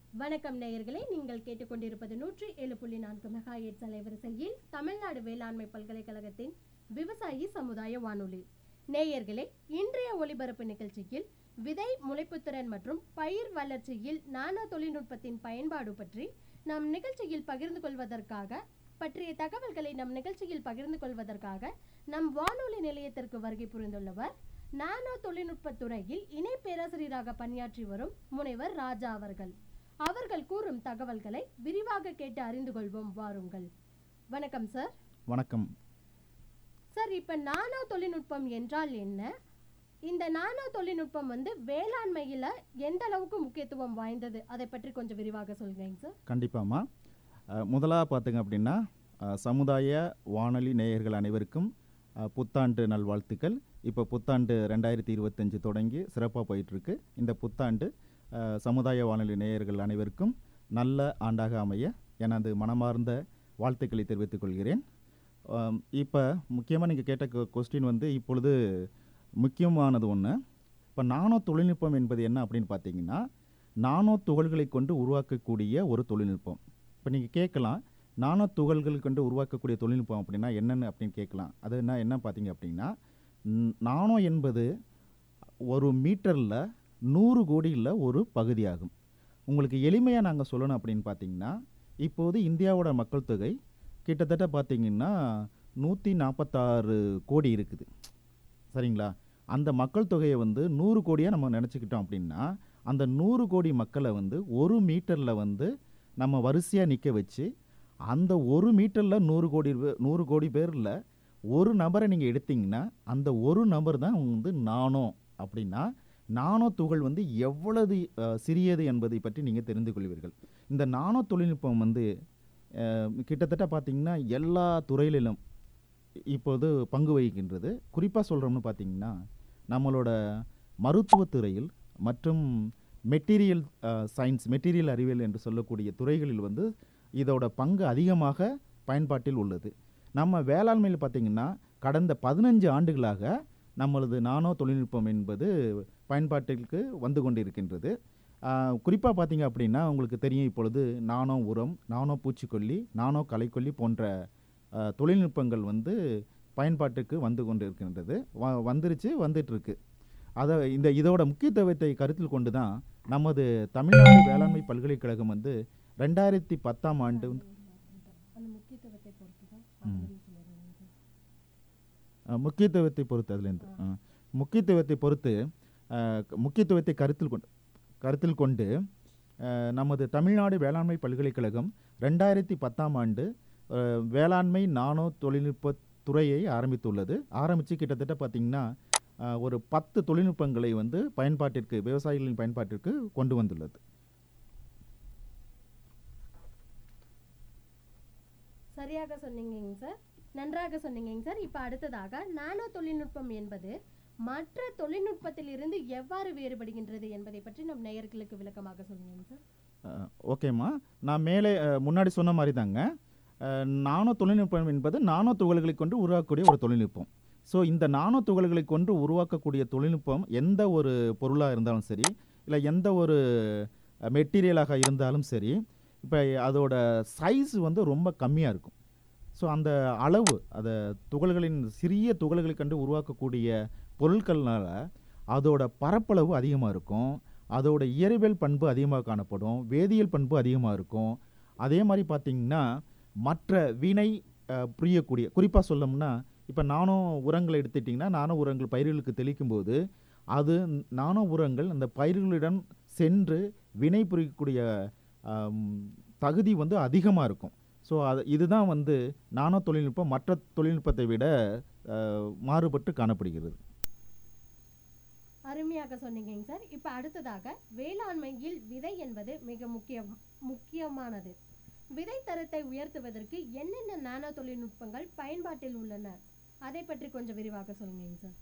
வணக்கம் நேயர்களே நீங்கள் கேட்டுக்கொண்டிருப்பது நூற்றி ஏழு புள்ளி நான்கு மெகாஹெட்ஸ் அலைவரிசையில் தமிழ்நாடு வேளாண்மை பல்கலைக்கழகத்தின் விவசாயி சமுதாய வானொலி நேயர்களே இன்றைய ஒலிபரப்பு நிகழ்ச்சியில் விதை முளைப்புத்திறன் மற்றும் பயிர் வளர்ச்சியில் நானோ தொழில்நுட்பத்தின் பயன்பாடு பற்றி நம் நிகழ்ச்சியில் பகிர்ந்து கொள்வதற்காக பற்றிய தகவல்களை நம் நிகழ்ச்சியில் பகிர்ந்து கொள்வதற்காக நம் வானொலி நிலையத்திற்கு வருகை புரிந்துள்ளவர் நானோ தொழில்நுட்பத் துறையில் இணை பேராசிரியராக பணியாற்றி வரும் முனைவர் ராஜா அவர்கள் அவர்கள் கூறும் தகவல்களை விரிவாக கேட்டு அறிந்து கொள்வோம் வாருங்கள் வணக்கம் சார் வணக்கம் சார் இப்போ நானோ தொழில்நுட்பம் என்றால் என்ன இந்த நானோ தொழில்நுட்பம் வந்து வேளாண்மையில எந்த அளவுக்கு முக்கியத்துவம் வாய்ந்தது அதை பற்றி கொஞ்சம் விரிவாக சொல்லுங்க சார் கண்டிப்பாம்மா அஹ், முதலாக பார்த்திங்க அப்படின்னா அஹ், சமுதாய வானொலி நேயர்கள் அனைவருக்கும் அஹ், புத்தாண்டு நல்வாழ்த்துக்கள் இப்போ புத்தாண்டு ரெண்டாயிரத்தி இருபத்தஞ்சு தொடங்கி சிறப்பாக போயிட்டுருக்கு இந்த புத்தாண்டு அஹ், சமுதாய வானொலி நேயர்கள் அனைவருக்கும் நல்ல ஆண்டாக அமைய எனது மனமார்ந்த வாழ்த்துக்களை தெரிவித்துக் கொள்கிறேன் இப்போ முக்கியமாக நீங்கள் கேட்ட கொஸ்டின் வந்து இப்பொழுது முக்கியமானது ஒன்று இப்போ நானோ தொழில்நுட்பம் என்பது என்ன அப்படின்னு பார்த்தீங்கன்னா நானோ துகள்களை கொண்டு உருவாக்கக்கூடிய ஒரு தொழில்நுட்பம் இப்போ நீங்கள் கேட்கலாம் நானோ துகள்கள் கொண்டு உருவாக்கக்கூடிய தொழில்நுட்பம் அப்படின்னா என்னென்னு அப்படின்னு கேட்கலாம் அது என்ன என்ன பார்த்தீங்க அப்படின்னா ம், நானோ என்பது ஒரு மீட்டரில் நூறு கோடியில் ஒரு பகுதியாகும் உங்களுக்கு எளிமையாக நாங்கள் சொல்லணும் அப்படின்னு பார்த்தீங்கன்னா இப்போது இந்தியாவோட மக்கள் தொகை கிட்டத்தட்ட பார்த்தீங்கன்னா நூற்றி நாற்பத்தாறு கோடி இருக்குது சரிங்களா அந்த மக்கள் தொகையை வந்து நூறு கோடியாக நம்ம நினச்சிக்கிட்டோம் அப்படின்னா அந்த நூறு கோடி மக்களை வந்து ஒரு மீட்டரில் வந்து நம்ம வரிசையாக நிற்க வச்சு அந்த ஒரு மீட்டரில் நூறு கோடி பே- நூறு கோடி பேரில் ஒரு நபரை நீங்கள் எடுத்தீங்கன்னா அந்த ஒரு நபர் தான் வந்து நானோ அப்படின்னா நானோ துகள் வந்து எவ்வளவு அஹ், சிறியது என்பதை பற்றி நீங்கள் தெரிந்து கொள்வீர்கள் இந்த நானோ தொழில்நுட்பம் வந்து அஹ், கிட்டத்தட்ட பார்த்தீங்கன்னா எல்லா துறையிலும் இப்போது பங்கு வகிக்கின்றது குறிப்பாக சொல்கிறோம்னு பார்த்தீங்கன்னா நம்மளோட மருத்துவத் துறையில் மற்றும் மெட்டீரியல் சயின்ஸ் மெட்டீரியல் அறிவியல் என்று சொல்லக்கூடிய துறைகளில் வந்து இதோட பங்கு அதிகமாக பயன்பாட்டில் உள்ளது நம்ம வேளாண்மையில் பார்த்தீங்கன்னா கடந்த பதினஞ்சு ஆண்டுகளாக நம்மளது நானோ தொழில்நுட்பம் என்பது பயன்பாட்டிற்கு வந்து கொண்டிருக்கின்றது குறிப்பாக பார்த்தீங்க அப்படின்னா உங்களுக்கு தெரியும் இப்பொழுது நானோ உரம் நானோ பூச்சிக்கொல்லி நானோ களைக்கொல்லி போன்ற அஹ், தொழில்நுட்பங்கள் வந்து பயன்பாட்டுக்கு வந்து கொண்டிருக்கின்றது வ வந்துருச்சு வந்துட்டு இருக்கு அதை இந்த இதோட முக்கியத்துவத்தை கருத்தில் கொண்டு தான் நமது தமிழ்நாடு வேளாண்மை பல்கலைக்கழகம் வந்து ரெண்டாயிரத்தி பத்தாம் ஆண்டு வந்து அந்த முக்கியத்துவத்தை பொறுத்து தான் ம். பதில் சொல்லிடுறேங்க சார். அஹ், முக்கியத்துவத்தை பொறுத்து அதுலேருந்து அஹ், முக்கியத்துவத்தை பொறுத்து அஹ், க- முக்கியத்துவத்தை கருத்தில் கொண்டு கருத்தில் கொண்டு அஹ், நமது தமிழ்நாடு வேளாண்மை பல்கலைக்கழகம் ரெண்டாயிரத்தி பத்தாம் ஆண்டு அஹ், வேளாண்மை நானோ தொழில்நுட்ப துறையை ஆரம்பித்துள்ளது ஆரம்பித்து கிட்டத்தட்ட பார்த்திங்கன்னா அஹ், ஒரு பத்து தொழில்நுட்பங்களை வந்து பயன்பாட்டிற்கு விவசாயிகளின் பயன்பாட்டிற்கு கொண்டு வந்துள்ளது சரியாக சொன்னீங்கங்க சார் நன்றாக சொன்னீங்கங்க சார் இப்போ அடுத்ததாக நானோ தொழில்நுட்பம் என்பது மற்ற தொழில்நுட்பத்தில் இருந்து எவ்வாறு வேறுபடுகின்றது என்பதை பற்றி நம் நேயர்களுக்கு விளக்கமாக சொல்லுங்க சார் அஹ், ஓகேம்மா நான் மேலே அஹ், முன்னாடி சொன்ன மாதிரி தாங்க அஹ், நானோ தொழில்நுட்பம் என்பது நானோ துகள்களை கொண்டு உருவாக்கக்கூடிய ஒரு தொழில்நுட்பம் ஸோ இந்த நானோ துகள்களை கொண்டு உருவாக்கக்கூடிய தொழில்நுட்பம் எந்த ஒரு பொருளாக இருந்தாலும் சரி இல்லை எந்த ஒரு மெட்டீரியலாக இருந்தாலும் சரி இப்போ அதோட சைஸ் வந்து ரொம்ப கம்மியாக இருக்கும் ஸோ அந்த அளவு அதை துகள்களின் சிறிய துகள்களை கண்டு உருவாக்கக்கூடிய பொருட்கள்னால அதோட பரப்பளவு அதிகமாக இருக்கும் அதோட இயற்பியல் பண்பு அதிகமாக காணப்படும் வேதியியல் பண்பு அதிகமாக இருக்கும் அதே மாதிரி பார்த்திங்கன்னா மற்ற வினை அஹ், புரியக்கூடிய குறிப்பாக சொல்லணும்னா இப்போ நானோ உரங்களை எடுத்துட்டிங்கன்னா நானோ உரங்கள் பயிர்களுக்கு தெளிக்கும்போது அது நானோ உரங்கள் அந்த பயிர்களிடம் சென்று வினை புரியக்கூடிய ஆம், தகுதி வந்து அதிகமாக இருக்கும் ஸோ அது இதுதான் வந்து நானோ தொழில்நுட்பம் மற்ற தொழில்நுட்பத்தை விட அஹ், மாறுபட்டு காணப்படுகிறது அருமையாக சொன்னீங்கங்க சார் இப்போ அடுத்ததாக வேளாண்மையில் விதை என்பது மிக முக்கியம் முக்கியமானது விதை தரத்தை உயர்த்துவதற்கு என்னென்ன நானோ தொழில்நுட்பங்கள் பயன்பாட்டில் உள்ளன அதை பற்றி கொஞ்சம் விரிவாக சொல்லுங்க சார்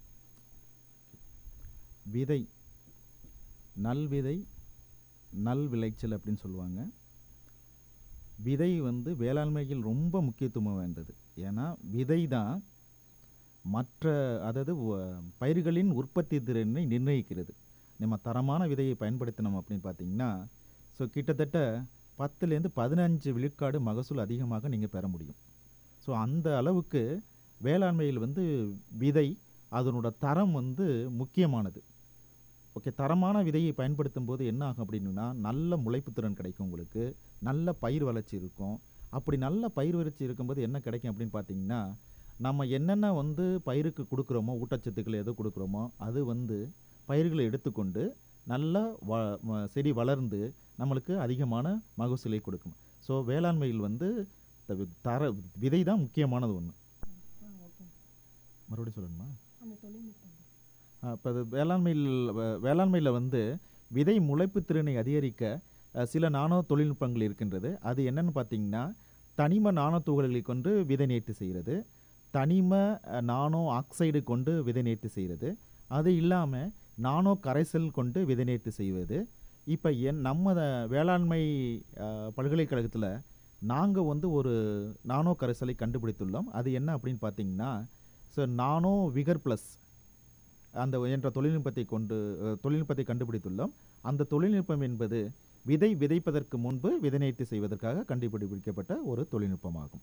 விதை நல் விதை நல் விளைச்சல் அப்படின்னு சொல்லுவாங்க விதை வந்து வேளாண்மையில் ரொம்ப முக்கியத்துவம் வாய்ந்தது ஏன்னா விதை தான் மற்ற அதாவது வ- பயிர்களின் உற்பத்தி திறனை நிர்ணயிக்கிறது நம்ம தரமான விதையை பயன்படுத்தினோம் அப்படின்னு பார்த்தீங்கன்னா ஸோ கிட்டத்தட்ட பத்துலேருந்து பதினஞ்சு விழுக்காடு மகசூல் அதிகமாக நீங்கள் பெற முடியும் ஸோ அந்த அளவுக்கு வேளாண்மையில் வந்து விதை அதனோட தரம் வந்து முக்கியமானது ஓகே தரமான விதையை பயன்படுத்தும் போது என்ன ஆகும் அப்படின்னா நல்ல முளைப்பு திறன் கிடைக்கும் உங்களுக்கு நல்ல பயிர் வளர்ச்சி இருக்கும் அப்படி நல்ல பயிர் வளர்ச்சி இருக்கும்போது என்ன கிடைக்கும் அப்படின்னு பார்த்தீங்கன்னா நம்ம என்னென்ன வந்து பயிருக்கு கொடுக்குறோமோ ஊட்டச்சத்துக்கள் எது கொடுக்குறோமோ அது வந்து பயிர்களை எடுத்துக்கொண்டு நல்லா வ ம- செடி வளர்ந்து நம்மளுக்கு அதிகமான மகசூலை கொடுக்கும் ஸோ வேளாண்மையில் வந்து த- தர விதை தான் முக்கியமானது ஒன்று ஓகே மறுபடியும் சொல்லணுமா அந்த தொழில்நுட்பம் இப்போ அது வேளாண்மையில் வே- வேளாண்மையில் வந்து விதை முளைப்பு திறனை அதிகரிக்க அஹ், சில நானோ தொழில்நுட்பங்கள் இருக்கின்றது அது என்னன்னு பார்த்தீங்கன்னா தனிம நானோ துகள்களை கொண்டு விதை நேர்த்தி செய்கிறது தனிம அஹ், நானோ ஆக்சைடு கொண்டு விதை நேர்த்தி செய்கிறது அது இல்லாமல் நானோ கரைசல் கொண்டு விதை நேர்த்தி செய்வது இப்போ என் நம்ம த- வேளாண்மை பல்கலைக்கழகத்தில் நாங்கள் வந்து ஒரு நானோ கரைசலை கண்டுபிடித்துள்ளோம் அது என்ன அப்படின்னு பார்த்தீங்கன்னா ஸோ நானோ விகர் ப்ளஸ் அந்த என்ற தொழில்நுட்பத்தை கொண்டு அஹ், தொழில்நுட்பத்தை கண்டுபிடித்துள்ளோம் அந்த தொழில்நுட்பம் என்பது விதை விதைப்பதற்கு முன்பு விதைநேர்த்தி செய்வதற்காக கண்டுபிடிக்கப்பட்ட ஒரு தொழில்நுட்பமாகும்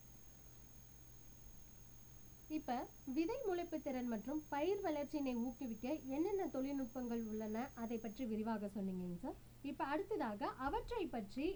இப்ப விதை முளைப்பு திறன் மற்றும் பயிர் வளர்ச்சியினை ஊக்குவிக்க என்னென்ன தொழில்நுட்பங்கள் உள்ளன அதை பற்றி விரிவாக சொன்னீங்க சார் இப்ப அடுத்ததாக அவற்றை பற்றி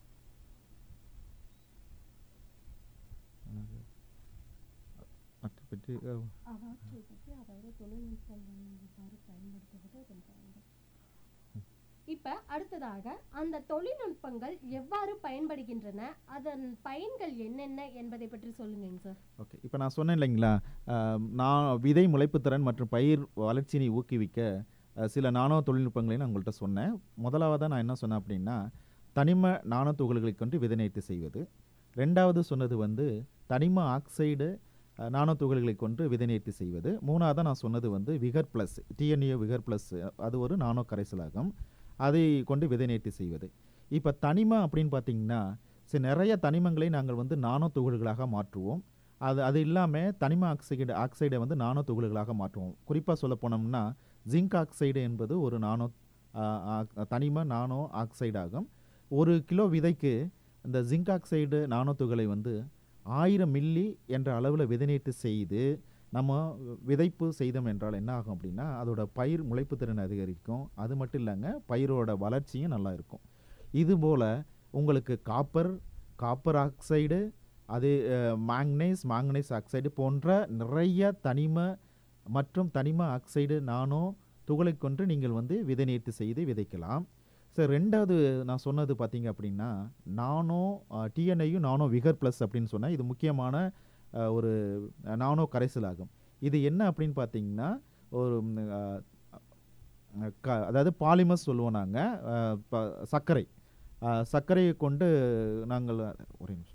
மற்ற பற்றி அஹ், அவற்றை பற்றி அதாவது தொழில்நுட்பங்கள் எவ்வாறு பயன்படுத்துவது அதன் பயன்கள் இப்ப அடுத்ததாக அந்த தொழில்நுட்பங்கள் எவ்வாறு பயன்படுகின்றன அதன் பயன்கள் என்னென்ன என்பதை பற்றி சொல்லுங்க சார் ஓகே இப்போ நான் சொன்னேன் இல்லைங்களா அஹ், நான் விதை முளைப்புத்திறன் மற்றும் பயிர் வளர்ச்சியினை ஊக்குவிக்க அஹ், சில நானோ தொழில்நுட்பங்களை நான் உங்கள்கிட்ட சொன்னேன் முதலாவதாக நான் என்ன சொன்னேன் அப்படின்னா தனிம நானோ துகள்களை கொண்டு விதைநேர்த்தி செய்வது ரெண்டாவது சொன்னது வந்து தனிம ஆக்சைடு அஹ், நானோ துகள்களை கொண்டு விதைநேர்த்தி செய்வது மூணாவதாக நான் சொன்னது வந்து விகர் ப்ளஸ் டிஎன்ஏ விகர் ப்ளஸ் அது ஒரு நானோ கரைசலாகும் அதை கொண்டு விதைநேர்த்தி செய்வது இப்போ தனிமம் அப்படின்னு பார்த்தீங்கன்னா சரி நிறைய தனிமங்களை நாங்கள் வந்து நானோ துகள்களாக மாற்றுவோம் அது அது இல்லாமல் தனிம ஆக்சைடு ஆக்சைடை வந்து நானோ துகள்களாக மாற்றுவோம் குறிப்பாக சொல்ல போனோம்னா ஜிங்க் ஆக்சைடு என்பது ஒரு நானோ ஆ, ஆ, தனிம நானோ ஆக்சைடு ஆகும் ஒரு கிலோ விதைக்கு இந்த ஜிங்க் ஆக்சைடு நானோ துகளை வந்து ஆயிரம் மில்லி என்ற அளவில் விதைநீட்டு செய்து நம்ம விதைப்பு செய்தோம் என்றால் என்ன ஆகும் அப்படின்னா அதோட பயிர் முளைப்பு திறன் அதிகரிக்கும் அது மட்டும் இல்லைங்க பயிரோட வளர்ச்சியும் நல்லா இருக்கும் இதுபோல் உங்களுக்கு காப்பர் காப்பர் ஆக்சைடு அது மாங்கனேஸ் மாங்கனேஸ் ஆக்சைடு போன்ற நிறைய தனிம மற்றும் தனிம ஆக்சைடு நானோ துகளை கொண்டு நீங்கள் வந்து விதைநீர்த்து செய்து விதைக்கலாம் சார் ரெண்டாவது நான் சொன்னது பார்த்தீங்க அப்படின்னா நானோ டிஎன்ஐயும் நானோ விகர் ப்ளஸ் அப்படின்னு சொன்னால் இது முக்கியமான அஹ், ஒரு அஹ், நானோ கரைசல் ஆகும் இது என்ன அப்படின்னு பார்த்தீங்கன்னா ஒரு ம், அஹ், அஹ், க அதாவது பாலிமர்ஸ் சொல்லுவோம் நாங்கள் சர்க்கரை அஹ், சர்க்கரையை கொண்டு நாங்கள் ஒரே நிமிஷம்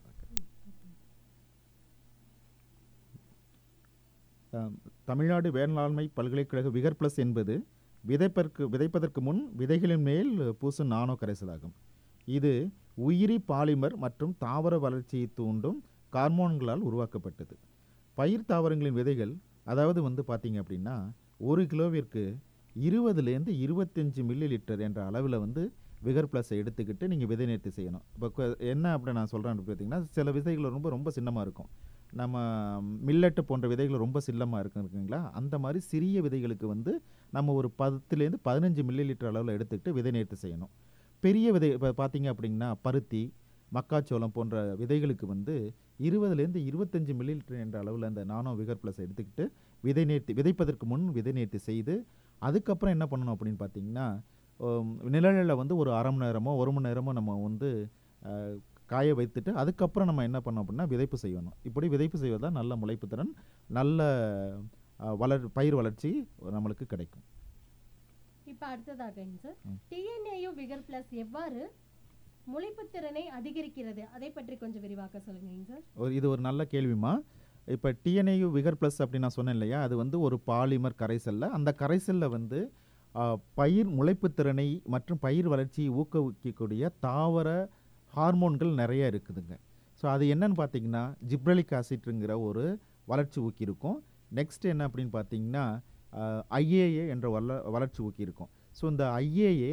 அஹ், தமிழ்நாடு வேளாண்மை பல்கலைக்கழக விகர் ப்ளஸ் என்பது விதைப்பதற்கு விதைப்பதற்கு முன் விதைகளின் மேல் பூசும் நானோ கரைசலாகும் இது உயிரி பாலிமர் மற்றும் தாவர வளர்ச்சியை தூண்டும் ஹார்மோன்களால் உருவாக்கப்பட்டது பயிர் தாவரங்களின் விதைகள் அதாவது வந்து பார்த்தீங்க அப்படின்னா ஒரு கிலோவிற்கு இருபதுலேருந்து இருபத்தஞ்சு மில்லி லிட்டர் என்ற அளவில் வந்து விகர் ப்ளஸை எடுத்துக்கிட்டு நீங்கள் விதை நேர்த்தி செய்யணும் இப்போ என்ன அப்படி நான் சொல்கிறேன் பார்த்தீங்கன்னா சில விதைகள் ரொம்ப ரொம்ப சின்னமாக இருக்கும் நம்ம மில்லட்டு போன்ற விதைகள் ரொம்ப சில்லமாக இருக்கும் இருக்குங்களா அந்த மாதிரி சிறிய விதைகளுக்கு வந்து நம்ம ஒரு பத்துலேருந்து பதினஞ்சு மில்லி லிட்டர் அளவில் எடுத்துக்கிட்டு விதை நேர்த்தி செய்யணும் பெரிய விதை இப்போ பார்த்தீங்க அப்படின்னா பருத்தி மக்காச்சோளம் போன்ற விதைகளுக்கு வந்து இருபதுலேருந்து இருபத்தஞ்சு மில்லி லிட்டர் என்ற அளவில் அந்த நானோ விகர் ப்ளஸ் எடுத்துக்கிட்டு விதை நேர்த்தி விதைப்பதற்கு முன் விதை நேர்த்தி செய்து அதுக்கப்புறம் என்ன பண்ணணும் அப்படின்னு பார்த்தீங்கன்னா நிழலில் வந்து ஒரு அரை மணி நேரமோ ஒரு மணி நேரமோ நம்ம வந்து அஹ், காய வைத்துட்டு அதுக்கப்புறம் நம்ம என்ன பண்ணோம் அப்படின்னா விதைப்பு செய்யணும் இப்படி விதைப்பு செய்வதால் நல்ல முளைப்பு திறன் நல்ல அஹ், வளர் பயிர் வளர்ச்சி நம்மளுக்கு கிடைக்கும் இப்ப அடுத்ததாக சார் ம். டிஎன்ஏயு விகர் பிளஸ் எவ்வாறு முளைப்புத் திறனை அதிகரிக்கிறது அதை பற்றி கொஞ்சம் விரிவாக்க சொல்லுங்க சார் ஒரு இது ஒரு நல்ல கேள்விமா இப்போ டிஎன்ஏயு விகர் ப்ளஸ் அப்படின்னு நான் சொன்னேன் இல்லையா அது வந்து ஒரு பாலிமர் கரைசல்ல அந்த கரைசலில் வந்து ஆ, பயிர் முளைப்புத் திறனை மற்றும் பயிர் வளர்ச்சியை ஊக்குவிக்கக்கூடிய தாவர ஹார்மோன்கள் நிறைய இருக்குதுங்க ஸோ அது என்னன்னு பார்த்தீங்கன்னா ஜிப்ரலிக் ஆசிட்ங்கிற ஒரு வளர்ச்சி ஊக்கி இருக்கும் நெக்ஸ்ட் என்ன அப்படின்னு பார்த்தீங்கன்னா ஐஏஏ என்ற வள வளர்ச்சி ஊக்கி இருக்கும் ஸோ இந்த ஐஏஏ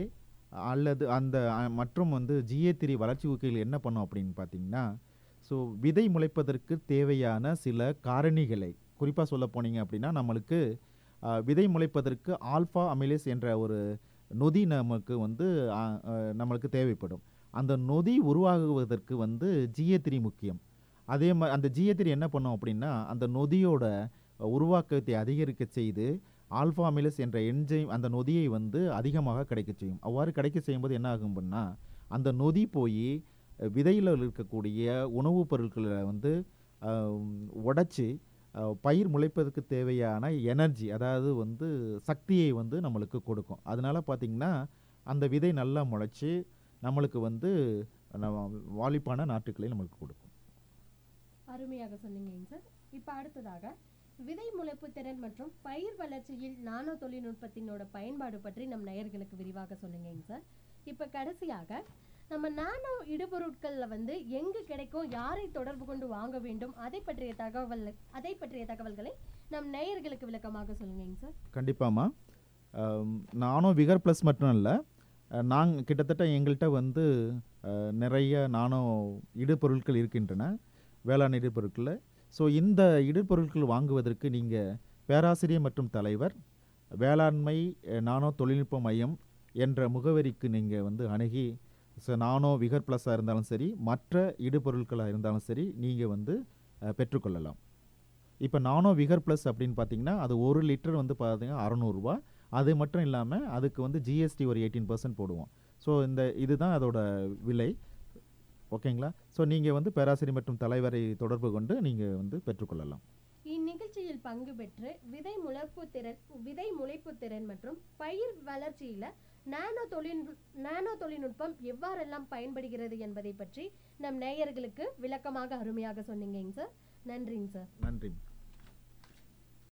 அல்லது அந்த அஹ், மற்றும் வந்து ஜிஏ த்ரீ வளர்ச்சி ஊக்கிகள் என்ன பண்ணும் அப்படின்னு பார்த்தீங்கன்னா ஸோ விதை முளைப்பதற்கு தேவையான சில காரணிகளை குறிப்பாக சொல்ல போனீங்க அப்படின்னா நம்மளுக்கு அஹ், விதை முளைப்பதற்கு ஆல்ஃபா அமிலேஸ் என்ற ஒரு நொதி நமக்கு வந்து அஹ், அஹ், நம்மளுக்கு தேவைப்படும் அந்த நொதி உருவாகுவதற்கு வந்து ஜிஏ த்ரீ முக்கியம் அதே மாதிரி அந்த ஜிஏ த்ரீ என்ன பண்ணும் அப்படின்னா அந்த நொதியோட உருவாக்கத்தை அதிகரிக்க செய்து ஆல்ஃபா அமிலஸ் என்ற என்ஜைம் அந்த நொதியை வந்து அதிகமாக கிடைக்க செய்யும் அவ்வாறு கிடைக்க செய்யும்போது என்ன ஆகும் அப்படின்னா அந்த நொதி போய் விதையில் இருக்கக்கூடிய உணவுப் பொருட்களை வந்து உடைச்சி பயிர் முளைப்பதற்கு தேவையான எனர்ஜி அதாவது வந்து சக்தியை வந்து நம்மளுக்கு கொடுக்கும் அதனால பார்த்திங்கன்னா அந்த விதை நல்லா முளைச்சி நம்மளுக்கு வந்து நம்ம வாலிப்பான நாட்டுக்களை நம்மளுக்கு கொடுக்கும் அருமையாக சொன்னீங்க சார் இப்போ அடுத்ததாக விதை முளைப்பு திறன் மற்றும் பயிர் வளர்ச்சியில் நானோ தொழில்நுட்பத்தினோட பயன்பாடு பற்றி நம் நேயர்களுக்கு விரிவாக சொன்னீங்க சார் இப்போ கடைசியாக நம்ம நானோ இடுபொருட்கள்ல வந்து எங்கு கிடைக்கும் யாரை தொடர்பு கொண்டு வாங்க வேண்டும் அதை பற்றிய தகவல் அதை பற்றிய தகவல்களை நம் நேயர்களுக்கு விளக்கமாக சொல்லுங்க சார் கண்டிப்பாம்மா அம், நானும் விகர் ப்ளஸ் மட்டும் இல்லை நாங்கள் கிட்டத்தட்ட எங்கள்கிட்ட வந்து அஹ், நிறைய நானோ இடுபொருட்கள் இருக்கின்றன வேளாண் இடுபொருட்களில் ஸோ இந்த இடுபொருட்கள் வாங்குவதற்கு நீங்கள் பேராசிரியர் மற்றும் தலைவர் வேளாண்மை அஹ், நானோ தொழில்நுட்ப மையம் என்ற முகவரிக்கு நீங்கள் வந்து அணுகி ஸோ நானோ விகர் ப்ளஸ்ஸாக இருந்தாலும் சரி மற்ற இடுபொருட்களாக இருந்தாலும் சரி நீங்கள் வந்து அஹ், பெற்றுக்கொள்ளலாம் இப்போ நானோ விகர் ப்ளஸ் அப்படின்னு பார்த்தீங்கன்னா அது ஒரு லிட்டர் வந்து பார்த்தீங்கன்னா அறநூறுபா அது மட்டும் இல்லாமல் அதுக்கு வந்து ஜிஎஸ்டி ஒரு எயிட்டீன் பர்சன்ட் போடுவோம் ஸோ இந்த இதுதான் அதோட விலை ஓகேங்களா ஸோ நீங்கள் வந்து பேராசிரியர் மற்றும் தலைவரை தொடர்பு கொண்டு நீங்கள் வந்து பெற்றுக்கொள்ளலாம் இந்நிகழ்ச்சியில் பங்கு பெற்று விதை முளைப்பு திறன் விதை முளைப்பு திறன் மற்றும் பயிர் வளர்ச்சியில நானோ தொழில் நானோ தொழில்நுட்பம் எவ்வாறெல்லாம் பயன்படுகிறது என்பதை பற்றி நம் நேயர்களுக்கு விளக்கமாக அருமையாக சொன்னீங்க சார் நன்றிங்க சார் நன்றி